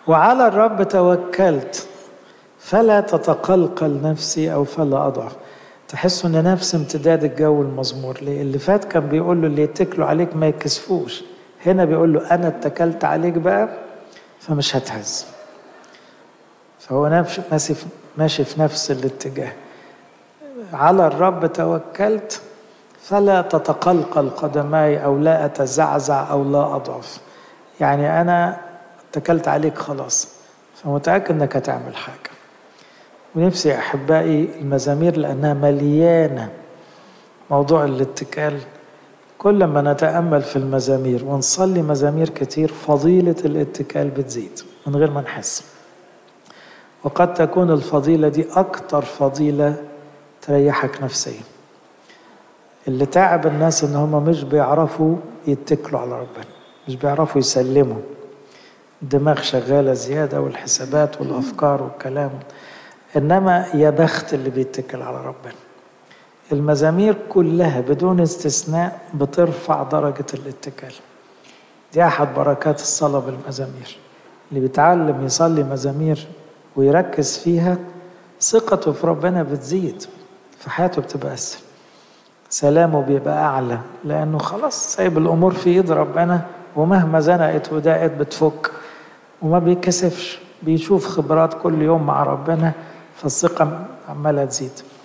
وعلى الرب توكلت فلا تتقلقل نفسي او فلا اضعف تحسوا ان نفس امتداد الجو المزمور ليه اللي فات كان بيقول له اللي يتكلوا عليك ما يكسفوش هنا بيقول له انا اتكلت عليك بقى فمش هتهز فهو ماشي ماشي في نفس الاتجاه على الرب توكلت فلا تتقلقل قدماي او لا اتزعزع او لا اضعف يعني انا اتكلت عليك خلاص فمتاكد انك هتعمل حاجه ونفسي احبائي المزامير لانها مليانه موضوع الاتكال كل ما نتامل في المزامير ونصلي مزامير كتير فضيله الاتكال بتزيد من غير ما نحس وقد تكون الفضيله دي اكتر فضيله تريحك نفسيا اللي تعب الناس ان هم مش بيعرفوا يتكلوا على ربنا مش بيعرفوا يسلموا الدماغ شغاله زياده والحسابات والافكار والكلام انما يا بخت اللي بيتكل على ربنا المزامير كلها بدون استثناء بترفع درجه الاتكال دي احد بركات الصلاه بالمزامير اللي بيتعلم يصلي مزامير ويركز فيها ثقته في ربنا بتزيد فحياته بتبقى اسهل سلامه بيبقى اعلى لانه خلاص سايب الامور في ايد ربنا ومهما زنقت ودقت بتفك وما بيكسفش بيشوف خبرات كل يوم مع ربنا فالثقه عماله تزيد